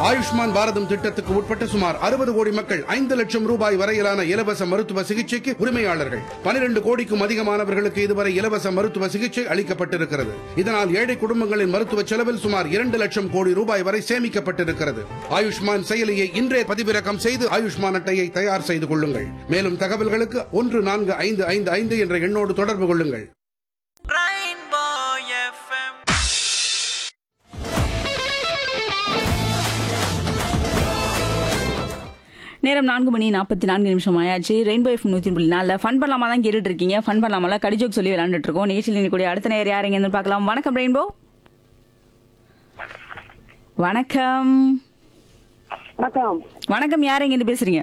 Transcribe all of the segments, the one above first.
ஆயுஷ்மான் பாரதம் திட்டத்துக்கு உட்பட்ட சுமார் அறுபது கோடி மக்கள் ஐந்து லட்சம் ரூபாய் வரையிலான இலவச மருத்துவ சிகிச்சைக்கு உரிமையாளர்கள் பனிரெண்டு கோடிக்கும் அதிகமானவர்களுக்கு இதுவரை இலவச மருத்துவ சிகிச்சை அளிக்கப்பட்டிருக்கிறது இதனால் ஏழை குடும்பங்களின் மருத்துவ செலவில் சுமார் இரண்டு லட்சம் கோடி ரூபாய் வரை சேமிக்கப்பட்டிருக்கிறது ஆயுஷ்மான் செயலியை இன்றே பதிவிறக்கம் செய்து ஆயுஷ்மான் அட்டையை தயார் செய்து கொள்ளுங்கள் மேலும் தகவல்களுக்கு ஒன்று நான்கு ஐந்து ஐந்து ஐந்து என்ற எண்ணோடு தொடர்பு கொள்ளுங்கள் Rainbow FM. நேரம் நான்கு மணி நாற்பத்தி நான்கு நிமிஷம் ஆயாச்சு ரெயின்போ எஃப் நூற்றி புள்ளி நாலில் ஃபன் பண்ணலாமா தான் கேட்டுட்டு இருக்கீங்க ஃபன் பண்ணலாமல கடிஜோக் சொல்லி விளையாண்டுட்டு இருக்கோம் நிகழ்ச்சியில் இருக்கக்கூடிய அடுத்த நேரம் யாருங்க பார்க்கலாம் வணக்கம் ரெயின்போ வணக்கம் வணக்கம் வணக்கம் யார் எங்கேருந்து பேசுறீங்க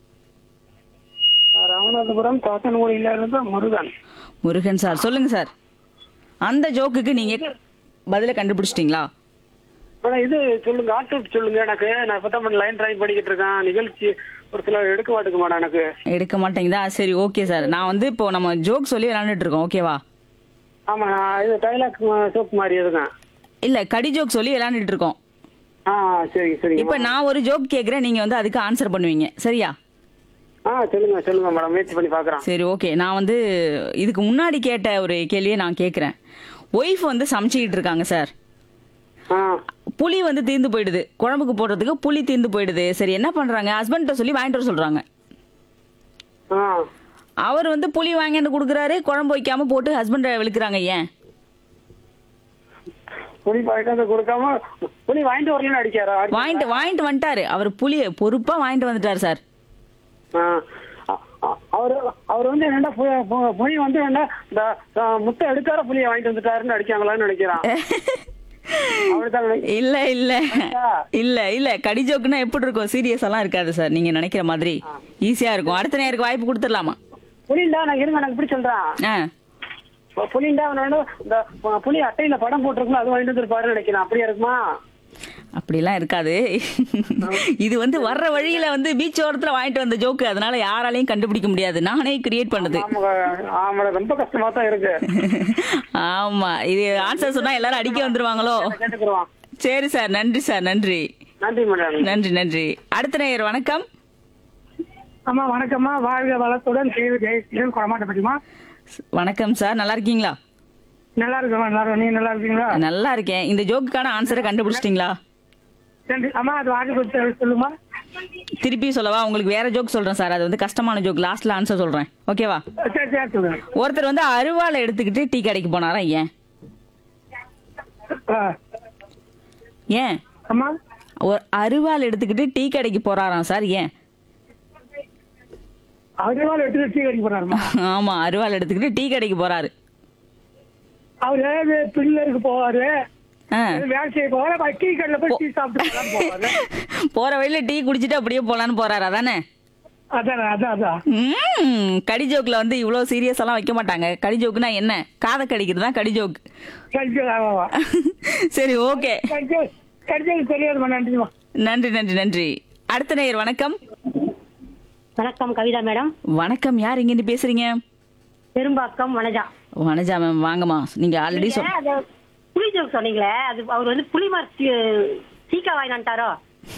ராமநாதபுரம் தோட்டன்குடியில இருந்து முருகன் முருகன் சார் சொல்லுங்க சார் அந்த ஜோக்குக்கு நீங்க பதில கண்டுபிடிச்சிட்டீங்களா மேடம் இது சொல்லுங்க ஆட்டோ சொல்லுங்க எனக்கு நான் இப்பதான் லைன் டிரைவ் பண்ணிக்கிட்டு இருக்கேன் நிகழ்ச்சி ஒரு சில எடுக்க மாட்டுக்கு மேடம் எனக்கு எடுக்க மாட்டேங்குதா சரி ஓகே சார் நான் வந்து இப்போ நம்ம ஜோக் சொல்லி விளையாண்டுட்டு இருக்கோம் ஓகேவா ஆமா நான் இது டைலாக் சோப் மாதிரி எதுங்க இல்ல கடி ஜோக் சொல்லி விளையாண்டுட்டு இருக்கோம் ஆ சரி சரி இப்போ நான் ஒரு ஜோக் கேட்குறேன் நீங்க வந்து அதுக்கு ஆன்சர் பண்ணுவீங்க சரியா ஆ சொல்லுங்க சொல்லுங்க மேடம் முயற்சி பண்ணி பாக்குறேன் சரி ஓகே நான் வந்து இதுக்கு முன்னாடி கேட்ட ஒரு கேள்வியை நான் கேட்குறேன் ஒய்ஃப் வந்து சமைச்சிக்கிட்டு இருக்காங்க சார் ஆ புளி வந்து தீர்ந்து போயிடுது குழம்புக்கு போடுறதுக்கு புளி தீர்ந்து போயிடுது சரி என்ன பண்றாங்க ஹஸ்பண்ட்ட சொல்லி வாங்கிட்டு வர சொல்றாங்க ஆ அவர் வந்து புளி வாங்கிட்டு கொடுக்குறாரு குழம்பு வைக்காம போட்டு ஹஸ்பண்டை விழுக்கிறாங்க ஏன் புளி பாய்க்காத கொடுக்காம புளி வாங்கிட்டு வரலன்னு அடிக்காரா அடி- வாங்கிட்டு வாங்கிட்டு வந்துட்டாரு அவர் புளியை பொறுப்பா வாங்கிட்டு வந்துட்டாரு சார் ஆ. அ- அ- அவரு அவர் வந்து என்னடா பு- பு- புளி வந்து என்ன இந்த ஆ, முட்டை எடுக்கார புளியை வாங்கிட்டு வந்துட்டாருன்னு அடிக்காங்களான்னு நினைக்கிறான் அப்படித்தான் நினை- இல்ல இல்ல இல்ல இல்ல கடி ஜோக்குன்னா எப்படி இருக்கும் சீரியஸ் எல்லாம் இருக்காது சார் நீங்க நினைக்கிற மாதிரி ஈஸியா இருக்கும் அடுத்த நேருக்கு வாய்ப்பு கொடுத்துடலாமா புலிண்டா நான் இருங்க நான் இப்படி சொல்றேன் ஆ புலிண்டா அவன் வந்து இந்த பு- புலி அட்டையில படம் போட்டிருக்கோம் அது வாங்கிட்டு வந்துருப்பாருன்னு நினைக்கிறேன் அப்படியா இருக்குமா அப்படிலாம் இருக்காது இது வந்து வர்ற வழியில வந்து பீச் ஓரத்துல வாங்கிட்டு வந்த ஜோக்கு அதனால யாராலையும் கண்டுபிடிக்க முடியாது நானே கிரியேட் பண்ணது ஆமா ஆமா ரொம்ப கஷ்டமா தான் இருக்கு ஆமா இது ஆன்சர் சொன்னா எல்லாரும் அடிக்க வந்துருவாங்களோ கேட்டுக்குருவான் சரி சார் நன்றி சார் நன்றி நன்றி மேடம் நன்றி நன்றி அடுத்த நேயர் வணக்கம் அம்மா வணக்கம்மா வாழ்க வளத்துடன் கேள்வி ஜெயசீலன் குடமாட்டப்பட்டிமா வணக்கம் சார் நல்லா இருக்கீங்களா நல்லா இருக்கமா நல்லா இருக்கும் நீ நல்லா இருக்கீங்களா நல்லா இருக்கேன் இந்த ஜோக்குக்கான ஆன்சரை கண்டுபிடிச்சிட்டீங்களா நன்றி அம்மா அது வாங்கி சொல்லுமா திருப்பி சொல்லவா உங்களுக்கு வேற ஜோக் சொல்றேன் சார் அது வந்து கஷ்டமான ஜோக் லாஸ்ட்ல ஆன்சர் சொல்றேன் ஓகேவா சரி சரி சொல்லுங்க ஒருத்தர் வந்து அருவாளை எடுத்துக்கிட்டு டீ கடைக்கு போனாரா ஏன் ஆ. ஏன் அம்மா ஒரு அருவாள் எடுத்துக்கிட்டு டீ கடைக்கு போறாராம் சார் ஏன் அவரே எடுத்து டீ கடைக்கு போறாருமா ஆமா அருவாள் எடுத்துக்கிட்டு டீ கடைக்கு போறாரு அவர் ஏதாவது பில்லருக்கு போவாரு ஆ. வேலை செய்ய போவாரு டீ கடையில போய் டீ சாப்பிட்டு போவாரு போற வழியில டீ குடிச்சிட்டு அப்படியே போலான்னு போறாரு அதானே அதான் அதான் அதான் ம், கடி ஜோக்ல வந்து இவ்வளவு சீரியஸ் எல்லாம் வைக்க மாட்டாங்க கடி ஜோக்குனா என்ன காதை கடிக்கிறது தான் கடி ஜோக் கடிச்சு ஆமாவா சரி ஓகே கடிச்சு கடிச்சது தெரியாதுமா நன்றிமா நன்றி நன்றி நன்றி அடுத்த நேயர் வணக்கம் வணக்கம் கவிதா மேடம் வணக்கம் யார் இங்க இருந்து பேசுறீங்க பெரும்பாக்கம் வனஜா வனஜா மேம் வாங்கம்மா நீங்க ஆல்ரெடி சொல் அது புளி ஜோக் சொன்னீங்களே அது அவர் வந்து புளி மரத்து சீக்கா வாங்கினான்ட்டாரோ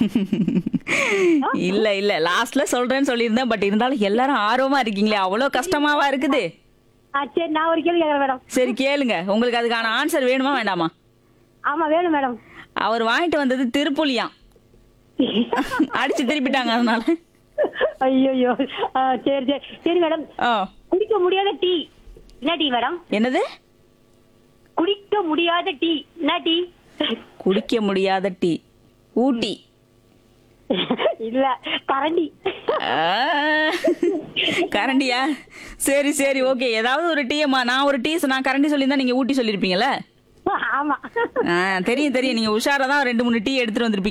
இல்ல இல்ல லாஸ்ட்ல சொல்றேன்னு சொல்லியிருந்தேன் பட் இருந்தாலும் எல்லாரும் ஆர்வமா இருக்கீங்களே அவ்வளவு கஷ்டமாவா இருக்குது ஆ, சரி நான் ஒரு கேள்வி கேட்கறேன் மேடம் சரி கேளுங்க உங்களுக்கு அதுக்கான ஆன்சர் வேணுமா வேண்டாமா ஆமா வேணும் மேடம் அவர் வாங்கிட்டு வந்தது திருப்புலியாம் அடிச்சு திருப்பிட்டாங்க அதனால ஐயோ சரி சரி சரி மேடம் ஆ குடிக்க முடியாத டீ என்ன டீ மேடம் என்னது குடிக்க முடியாத டீ என்ன டீ குடிக்க முடியாத டீ ஊட்டி இல்ல கரண்டி ஆ, கரண்டியா சரி சரி ஓகே ஏதாவது ஒரு டீயம்மா நான் ஒரு டீ நான் கரண்டி சொல்லியிருந்தா நீங்க ஊட்டி சொல்லியிருப்பீங்கல்ல ஆமா ஆ, தெரியும் தெரியும் நீங்க உஷாரா தான் ரெண்டு மூணு டீ எடுத்துட்டு வந்திருப்பீங்க